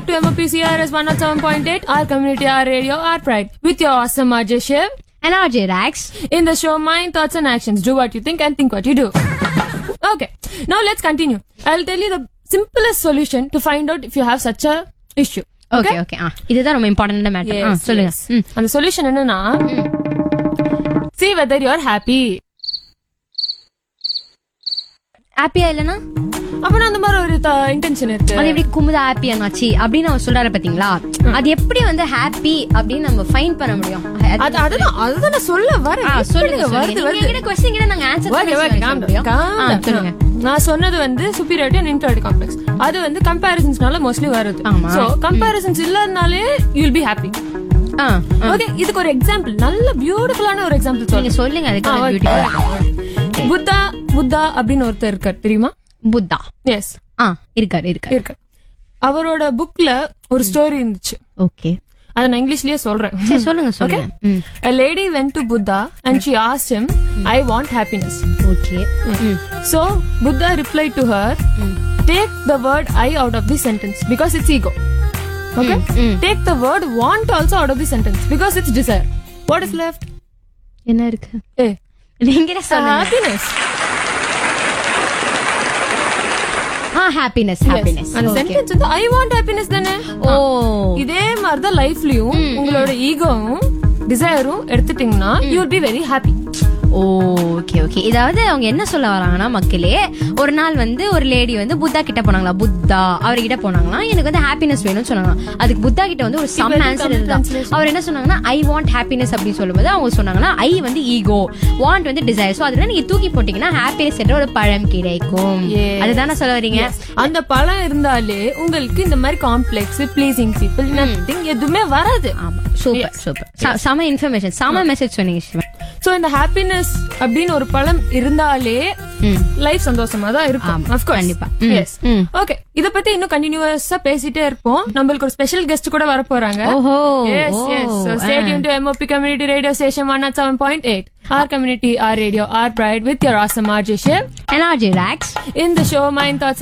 to MOPCRS 107.8, our community, our radio, our pride. With your awesome RJ Shiv. And RJ Rax. In the show, Mind, Thoughts and Actions. Do what you think and think what you do. Okay. Now let's continue. I'll tell you the simplest solution to find out if you have such a issue. Okay okay ஆ இதுதான் ரொம்ப important matter ஆ Yes, சொல்லுங்க yes. ம் அந்த solution என்னன்னா see whether you're happy ஹாப்பியா இல்லனா அப்பனா அந்த மாதிரி ஒரு இன்டென்ஷன் இருக்கு அது எப்படி குமுதா ஹாப்பி ஆச்சு அப்படின்னு அவர் சொல்றாரு பாத்தீங்களா அது எப்படி வந்து ஹாப்பி அப்படின்னு நம்ம ஃபைன் பண்ண முடியும் அது அதுதான் அதுதான் நான் சொல்ல வரேன் ஆ, சொல்லுங்க வருது சொல்லுங்க வருது நீங்க கிட்ட கொஸ்டின் கிட்ட நாங்க answer Okay, okay, calm down, calm down. சொல்லுங்க நான் சொன்னது வந்து superiority and inferiority complex அது வந்து கம்பேரிசன்ஸ்னால மோஸ்ட்லி வருது ஆமா. சோ கம்பேரிசன்ஸ் இல்லாதனாலே யூல் பி ஹாப்பி ஆ ஆ. ஓகே இதுக்கு ஒரு எக்ஸாம்பிள் நல்ல பியூட்டிஃபுல்லான ஒரு எக்ஸாம்பிள் நீங்க சொல்லுங்க சொல்லுங்க அதுக்கு ஆ, okay. பியூட்டி புத்தா புத்தா அப்படின்னு ஒருத்தர் இருக்கார் தெரியுமா புத்தா எஸ் ஆ இருக்காரு இருக்காரு இருக்கார் அவரோட புக்ல ஒரு ஸ்டோரி இருந்துச்சு ஓகே அதை நான் இங்கிலீஷ்லயே சொல்றேன் சரி சொல்லுங்க சொல்லுங்க ம் A lady went to Buddha and she asked him, I want happiness. Okay hmm So Buddha replied to her, take the word I out of the sentence because it's ego. Okay? ம். Take the word want also out of the sentence because it's desire. What is left? என்ன இருக்கு Eh, நீங்களே சொல்லுங்க happiness. ஆ happiness happiness அந்த sentence வந்து I want happiness தானே ஓ இதே மாதிரிதான் லைஃப்லயும் உங்களோட ஈகோவும் டிசைரும் எடுத்துட்டீங்கன்னா you will be very happy okay okay இதாவது அவங்க என்ன சொல்ல வராங்கன்னா மக்களே ஒரு நாள் வந்து ஒரு லேடி வந்து புத்தா கிட்ட போனாங்களா புத்தா அவர்கிட்ட போனாங்களா எனக்கு வந்து ஹாப்பினஸ் வேணும்னு சொன்னாங்க அதுக்கு புத்தா கிட்ட வந்து ஒரு சம் இது ஆன்சர் தமிழ் இருந்தா translation. அவர் என்ன சொன்னாங்கன்னா ஐ வாண்ட் ஹாப்பினஸ் அப்படின்னு சொல்லும்போது அவங்க சொன்னாங்கன்னா ஐ வந்து ஈகோ வாண்ட் வந்து டிசைர் சோ அதெல்லாம் நீங்க தூக்கி போட்டீங்கன்னா ஹாப்பினஸ் என்ற ஒரு பழம் கிடைக்கும் Yes. அதுதானே சொல்ல வரீங்க அந்த பழம் இருந்தாலே உங்களுக்கு இந்த மாதிரி காம்ப்ளெக்ஸ் ப்ளீசிங் பீப்புள் நத்திங் எதுவுமே வராது ஆமா சூப்பர் சூப்பர் சம இன்ஃபர்மேஷன் சம மெசேஜ் சொன்னீங்க சிவன் சோ இந்த ஹாப்பினஸ் அப்படின்னு ஒரு பழம் இருந்தாலே ம். லைஃப் சந்தோஷமா தான் இருக்கும் ஆமா, of course. கண்டிப்பா. ம், Yes. ம். ஓகே இத பத்தி இன்னும் கண்டினியூஸா பேசிட்டே இருப்போம் நம்மளுக்கு ஒரு ஸ்பெஷல் கெஸ்ட் கூட வர போறாங்க ஓஹோ Yes, O, yes. So ah. stay tuned to MOP Community Radio Station 107.8. Our community, our radio, our pride with your awesome RJ Shiv. And RJ Rax. In the show, Mind Thoughts